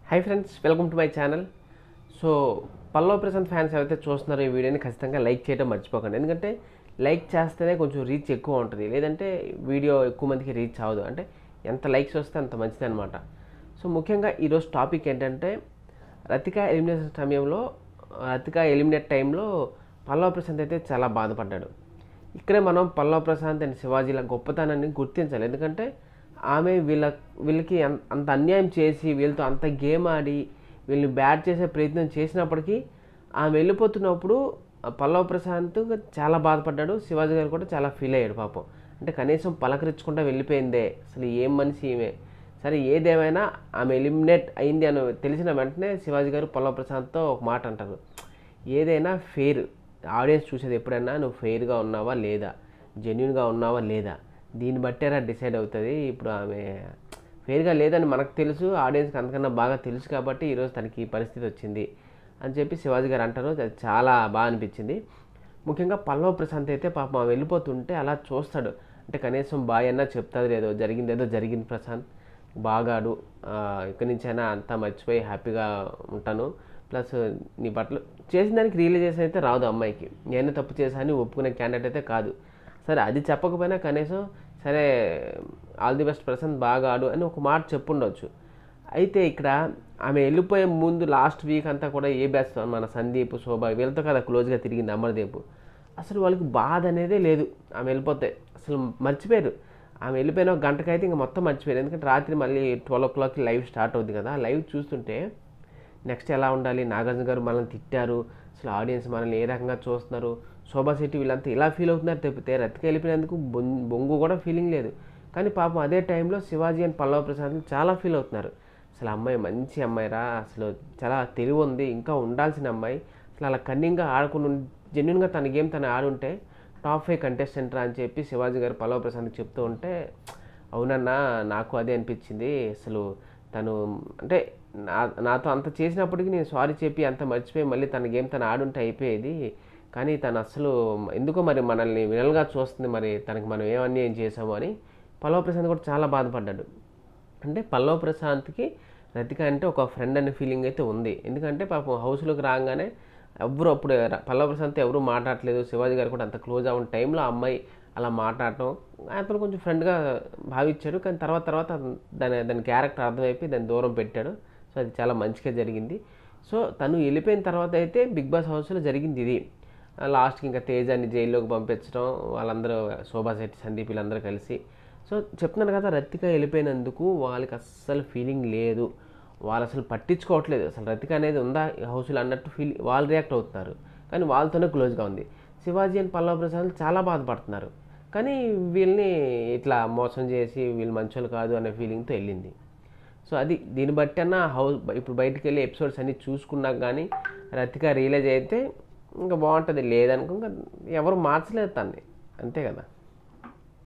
high friends welcome to my channel so Pallava Prashanth fans ఎవరైతే చూస్తున్నారో ఈ వీడియోని ఖచ్చితంగా లైక్ చేయడం మర్చిపోకండి ఎందుకంటే లైక్ చేస్తేనే కొంచెం రీచ్ ఎక్కువ ఉంటుంది లేదంటే వీడియో ఎక్కువ మందికి రీచ్ అవ్వదు అంటే ఎంత లైక్స్ వస్తే అంత మంచిది అనమాట సో ముఖ్యంగా ఈరోజు టాపిక్ ఏంటంటే రతిక ఎలిమినేషన్ సమయంలో రతిక ఎలిమినేట్ టైంలో పల్లవ ప్రశాంత్ అయితే చాలా బాధపడ్డాడు ఇక్కడే మనం పల్లవ ప్రశాంత్ అండ్ శివాజీల గొప్పతనాన్ని గుర్తించాలి ఎందుకంటే ఆమె వీళ్ళ వీళ్ళకి అం- అంత అన్యాయం చేసి వీళ్ళతో అంత గేమ్ ఆడి వీళ్ళని బ్యాట్ చేసే ప్రయత్నం చేసినప్పటికీ ఆమె వెళ్ళిపోతున్నప్పుడు ఆ పల్లవ ప్రశాంత్ చాలా బాధపడ్డాడు శివాజీ గారు కూడా చాలా ఫీల్ అయ్యాడు పాపం అంటే కనీసం పలకరించకుండా వెళ్ళిపోయిందే అసలు ఏం మనిషి ఈమె సరే ఏదేమైనా ఆమె ఎలిమినేట్ అయింది అని తెలిసిన వెంటనే శివాజీ గారు పల్లవ ప్రశాంత్తో ఒక మాట అంటారు ఏదైనా ఫెయిర్ ఆడియన్స్ చూసేది ఎప్పుడైనా నువ్వు ఫెయిర్గా ఉన్నావా లేదా జెన్యున్గా ఉన్నావా లేదా దీన్ని బట్టేరా డిసైడ్ అవుతుంది ఇప్పుడు ఆమె ఫెయిర్గా లేదని మనకు తెలుసు ఆడియన్స్కి అంతకన్నా బాగా తెలుసు కాబట్టి ఈరోజు తనకి ఈ పరిస్థితి వచ్చింది అని చెప్పి శివాజీ గారు అంటారు అది చాలా బాగా అనిపించింది ముఖ్యంగా పల్లవ ప్రశాంత్ అయితే పాపం ఆమె వెళ్ళిపోతుంటే అలా చూస్తాడు అంటే కనీసం బాయ్ అన్నా చెప్తాది లేదో జరిగింది ఏదో జరిగింది ప్రశాంత్ బాగాడు ఆ, ఇక్కడి నుంచైనా అంతా మర్చిపోయి హ్యాపీగా ఉంటాను ప్లస్ నీ బట్టలు చేసిన దానికి రియలైజేషన్ అయితే రాదు అమ్మాయికి నేనే తప్పు చేశాను ఒప్పుకునే క్యాండిడేట్ అయితే కాదు సరే అది చెప్పకపోయినా కనీసం సరే ఆల్ ది బెస్ట్ ప్రశాంత్ బాగా ఆడు అని ఒక మాట చెప్పుండొచ్చు అయితే ఇక్కడ ఆమె వెళ్ళిపోయే ముందు లాస్ట్ వీక్ అంతా కూడా ఏ బ్యాచ్ మన సందీప్ శోభ వీళ్ళతో కదా క్లోజ్గా తిరిగింది అమర్దీప్ అసలు వాళ్ళకి బాధ అనేదే లేదు ఆమె వెళ్ళిపోతే అసలు మర్చిపోయారు ఆమె వెళ్ళిపోయిన ఒక గంటకైతే ఇంకా మొత్తం మర్చిపోయారు ఎందుకంటే రాత్రి మళ్ళీ ట్వెల్వ్ ఓ క్లాక్కి లైవ్ స్టార్ట్ అవుతుంది కదా లైవ్ చూస్తుంటే నెక్స్ట్ ఎలా ఉండాలి నాగార్జున గారు మనల్ని తిట్టారు అసలు ఆడియన్స్ మనల్ని ఏ రకంగా చూస్తున్నారు శోభా శెట్టి వీళ్ళంతా ఇలా ఫీల్ అవుతున్నారు తప్పితే రతిక వెళ్ళిపోయినందుకు బొం- బొంగు కూడా ఫీలింగ్ లేదు కానీ పాపం అదే టైంలో శివాజీ అండ్ పల్లవ ప్రసాద్ చాలా ఫీల్ అవుతున్నారు అసలు అమ్మాయి మంచి అమ్మాయిరా అసలు చాలా తెలివి ఉంది ఇంకా ఉండాల్సిన అమ్మాయి అసలు అలా కన్నింగ్గా ఆడుకుని జెన్యున్గా తన గేమ్ తను ఆడుంటే టాప్ ఫైవ్ కంటెస్టెంట్ రా అని చెప్పి శివాజీ గారు పల్లవ ప్రసాద్కి చెప్తూ ఉంటే అవునన్నా నాకు అదే అనిపించింది అసలు తను అంటే నా నాతో అంత చేసినప్పటికీ నేను సారీ చెప్పి అంత మర్చిపోయి మళ్ళీ తన గేమ్ తను ఆడుంటే అయిపోయేది కానీ తను అసలు ఎందుకో మరి మనల్ని వినల్గా చూస్తుంది మరి తనకి మనం ఏం అన్యాయం చేసాము అని పల్లవ ప్రశాంత్ కూడా చాలా బాధపడ్డాడు అంటే పల్లవ ప్రశాంత్కి రతిక అంటే ఒక ఫ్రెండ్ అనే ఫీలింగ్ అయితే ఉంది ఎందుకంటే పాపం హౌస్లోకి రాగానే ఎవరు అప్పుడు ర- పల్లవ ప్రశాంత్ ఎవరు మాట్లాడలేదు శివాజీ గారు కూడా అంత క్లోజ్ అవ్వని టైంలో ఆ అమ్మాయి అలా మాట్లాడటం అతను కొంచెం ఫ్రెండ్గా భావించాడు కానీ తర్వాత తర్వాత అతను దాని దాని క్యారెక్టర్ అర్థమైపోయి దాన్ని దూరం పెట్టాడు సో అది చాలా మంచిగా జరిగింది సో తను వెళ్ళిపోయిన తర్వాత అయితే బిగ్ బాస్ హౌస్లో జరిగింది ఇది లాస్ట్కి ఇంకా తేజాన్ని జైల్లోకి పంపించడం వాళ్ళందరూ శోభా శెట్టి సందీప్ వీళ్ళందరూ కలిసి సో చెప్తున్నాను కదా రతిక వెళ్ళిపోయినందుకు వాళ్ళకి అస్సలు ఫీలింగ్ లేదు వాళ్ళు అసలు పట్టించుకోవట్లేదు అసలు రతిక అనేది ఉందా ఈ హౌస్లో అన్నట్టు ఫీల్ వాళ్ళు రియాక్ట్ అవుతున్నారు కానీ వాళ్ళతోనే క్లోజ్గా ఉంది శివాజీ అండ్ పల్లవ ప్రసాద్ చాలా బాధపడుతున్నారు కానీ వీళ్ళని ఇట్లా మోసం చేసి వీళ్ళు మంచోళ్ళు కాదు అనే ఫీలింగ్తో వెళ్ళింది సో అది దీన్ని బట్టి అన్న హౌస్ ఇప్పుడు బయటికి వెళ్ళి ఎపిసోడ్స్ అన్ని చూసుకున్నాక కానీ రతిక రియలైజ్ అయితే ఇంకా బాగుంటుంది లేదనుకో ఇంకా ఎవరు మార్చలేదు తన్ని అంతే కదా